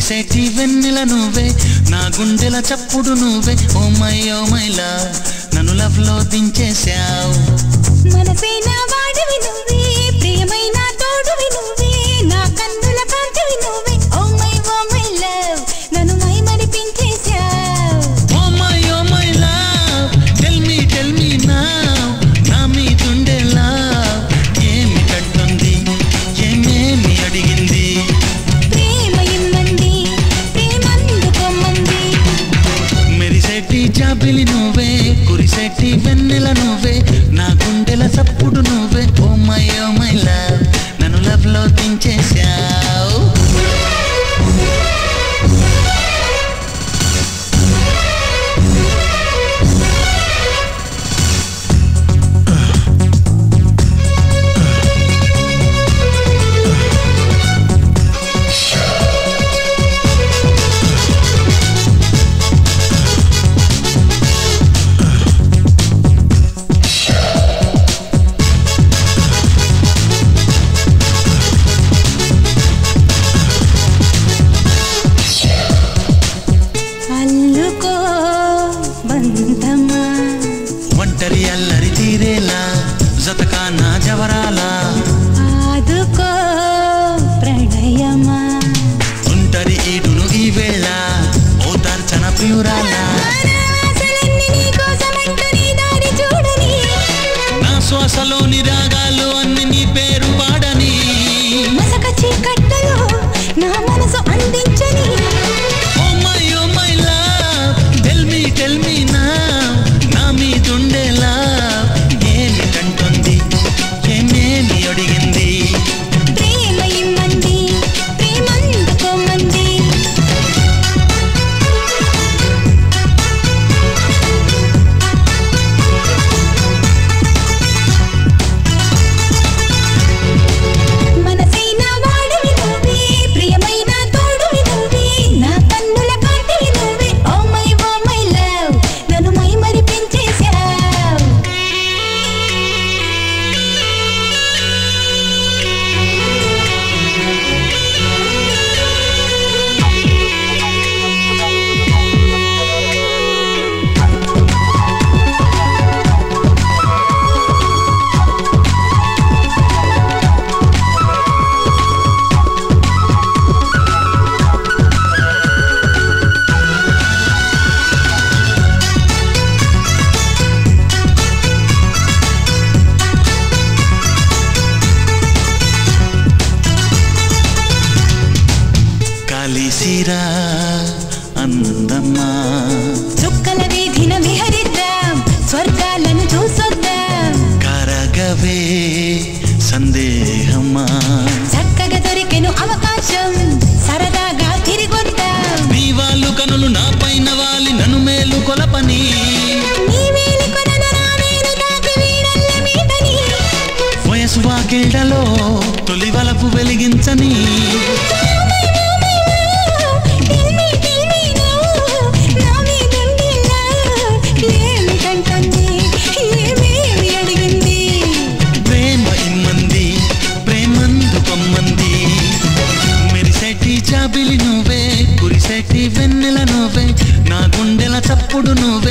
కురిసేటి వెన్నెల నువ్వే నా గుండెల చప్పుడు నువ్వే oh my oh my love నన్ను లవ్ లో దించేశావు మనసైన వాడివి నువ్వే ప్రియమైన తోడువి నువ్వే నా కన్నుల కాంతివి నువ్వే oh my oh my love నన్ను మై మరిపించేశావు oh my oh my love tell me tell me now నా మీదుండే లవ్ ఏమిటంటుంది ఏమేమి అడిగింది ప్రేమ ఇమ్మంది ప్రేమందుకోమంది మెరిసేటి జాబిలి నువ్వే కురిసేటి వెన్నెల నువ్వే నా గుండెల చప్పుడు నువ్వే oh my oh my love నన్ను లవ్ లో దించేశావు అల్లుకో బంధమా ఒంటరి అల్లరి తీరేలా జతకా నా జవరాలా ఆదుకో ప్రణయమా ఒంటరి ఈడును ఈ వేళ ఓ దర్చన ప్రియురాలా ఆశలన్నీ నీకోసమంటూ నీ దారి చూడని నా శ్వాసలోని రాగాలు అన్ని నీ పేరు పాడని మసక చీకట్టులో నా మనసు అందించని oh my oh my love tell me tell me నా నా మీదుండే లవ్ ఏమిటంటుంది ఏమేమి అడిగింది ప్రేమ ఇమ్మంది ప్రేమందుకోమంది మనసైన వాడివి నువ్వే ప్రియమైన తోడువి నువ్వే నా కన్నుల కాంతివి నువ్వే oh my oh my love నన్ను మై మరి పెంచేశావు కలిసిరా అందమ్మా చుక్కల వీధిన విహరిద్దాం స్వర్గాలను చూసొద్దాం కరగవే సందేహమా చక్కగా దొరికెను అవకాశం సరదాగా తిరిగొద్దాం నీ వాళ్ళు కనులు నా పైన వాలి నన్ను మేలు కొలపని నీ వేలి కొనను నా వేలు తాకి వీడల్ల మీటని వయసు వాకిళ్లలో తొలి వలపు వెలిగించని Tell me, tell me now, నా మీదుండే love ఏమిటంటుంది, ఏమేమి అడిగింది ప్రేమ ఇమ్మంది ప్రేమందు పొమ్మంది మెరిసేటి చాబిలి నువ్వే కురిసేటి వెన్నెల నువ్వే నా గుండెల చప్పుడు నువ్వే